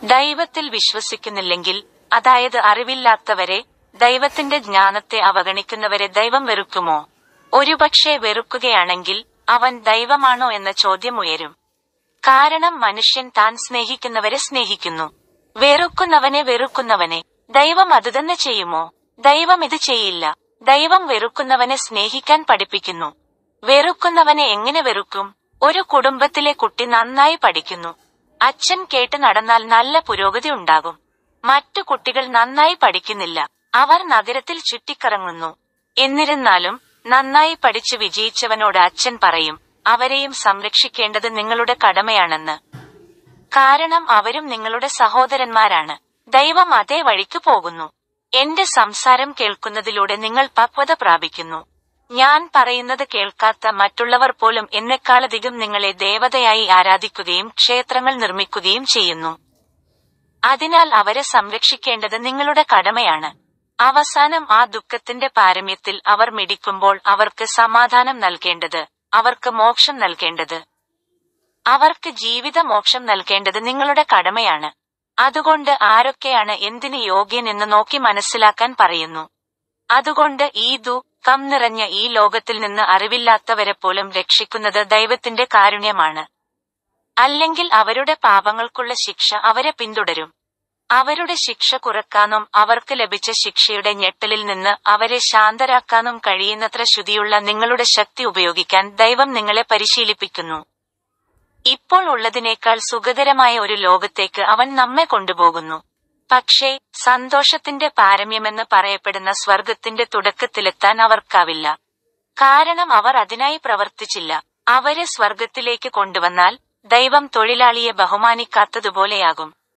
ദൈവത്തിൽ വിശ്വസിക്കുന്നില്ലെങ്കിൽ അതായത് അറിവില്ലാത്തവരെ ദൈവത്തിന്റെ ജ്ഞാനത്തെ അവഗണിക്കുന്നവരെ ദൈവം വെറുക്കുമോ ഒരുപക്ഷെ വെറുക്കുകയാണെങ്കിൽ അവൻ ദൈവമാണോ എന്ന ചോദ്യം ഉയരും കാരണം മനുഷ്യൻ താൻ സ്നേഹിക്കുന്നവരെ സ്നേഹിക്കുന്നു വെറുക്കുന്നവനെ വെറുക്കുന്നവനെ ദൈവം അത് തന്നെ ചെയ്യുമോ ദൈവം ഇത് ചെയ്യില്ല ദൈവം വെറുക്കുന്നവനെ സ്നേഹിക്കാൻ പഠിപ്പിക്കുന്നു വെറുക്കുന്നവനെ എങ്ങനെ വെറുക്കും ഒരു കുടുംബത്തിലെ കുട്ടി നന്നായി പഠിക്കുന്നു അച്ഛൻ കേട്ട് നടന്നാൽ നല്ല പുരോഗതി ഉണ്ടാകും മറ്റു കുട്ടികൾ നന്നായി പഠിക്കുന്നില്ല അവർ നഗരത്തിൽ ചുറ്റിക്കറങ്ങുന്നു എന്നിരുന്നാലും നന്നായി പഠിച്ച് വിജയിച്ചവനോട് അച്ഛൻ പറയും അവരെയും സംരക്ഷിക്കേണ്ടത് നിങ്ങളുടെ കടമയാണെന്ന് കാരണം അവരും നിങ്ങളുടെ സഹോദരന്മാരാണ് ദൈവം അതേ വഴിക്ക് പോകുന്നു എന്റെ സംസാരം കേൾക്കുന്നതിലൂടെ നിങ്ങൾ പക്വത പ്രാപിക്കുന്നു ഞാൻ പറയുന്നത് കേൾക്കാത്ത മറ്റുള്ളവർ പോലും എന്നെക്കാളധികം നിങ്ങളെ ദേവതയായി ആരാധിക്കുകയും ക്ഷേത്രങ്ങൾ നിർമ്മിക്കുകയും ചെയ്യുന്നു അതിനാൽ അവരെ സംരക്ഷിക്കേണ്ടത് നിങ്ങളുടെ കടമയാണ് അവസാനം ആ ദുഃഖത്തിന്റെ പാരമ്യത്തിൽ അവർ മിടിക്കുമ്പോൾ അവർക്ക് സമാധാനം നൽകേണ്ടത് അവർക്ക് മോക്ഷം നൽകേണ്ടത് അവർക്ക് ജീവിത മോക്ഷം നൽകേണ്ടത് നിങ്ങളുടെ കടമയാണ് അതുകൊണ്ട് ആരൊക്കെയാണ് എന്തിന് യോഗ്യനെന്ന് നോക്കി മനസ്സിലാക്കാൻ പറയുന്നു അതുകൊണ്ട് ഈ ദുഃഖം നിറഞ്ഞ ഈ ലോകത്തിൽ നിന്ന് അറിവില്ലാത്തവരെ പോലും രക്ഷിക്കുന്നത് ദൈവത്തിന്റെ കാരുണ്യമാണ് അല്ലെങ്കിൽ അവരുടെ പാപങ്ങൾക്കുള്ള ശിക്ഷ അവരെ പിന്തുടരും അവരുടെ ശിക്ഷ കുറക്കാനും അവർക്ക് ലഭിച്ച ശിക്ഷയുടെ ഞെട്ടലിൽ നിന്ന് അവരെ ശാന്തരാക്കാനും കഴിയുന്നത്ര ശുതിയുള്ള നിങ്ങളുടെ ശക്തി ഉപയോഗിക്കാൻ ദൈവം നിങ്ങളെ പരിശീലിപ്പിക്കുന്നു ഇപ്പോൾ ഉള്ളതിനേക്കാൾ സുഖകരമായ ഒരു ലോകത്തേക്ക് അവൻ നമ്മെ കൊണ്ടുപോകുന്നു പക്ഷേ സന്തോഷത്തിന്റെ പാരമ്യമെന്ന് പറയപ്പെടുന്ന സ്വർഗത്തിന്റെ തുടക്കത്തിലെത്താൻ അവർക്കാവില്ല കാരണം അവർ അതിനായി പ്രവർത്തിച്ചില്ല അവരെ സ്വർഗത്തിലേക്ക് കൊണ്ടുവന്നാൽ ദൈവം തൊഴിലാളിയെ ബഹുമാനിക്കാത്തതുപോലെയാകും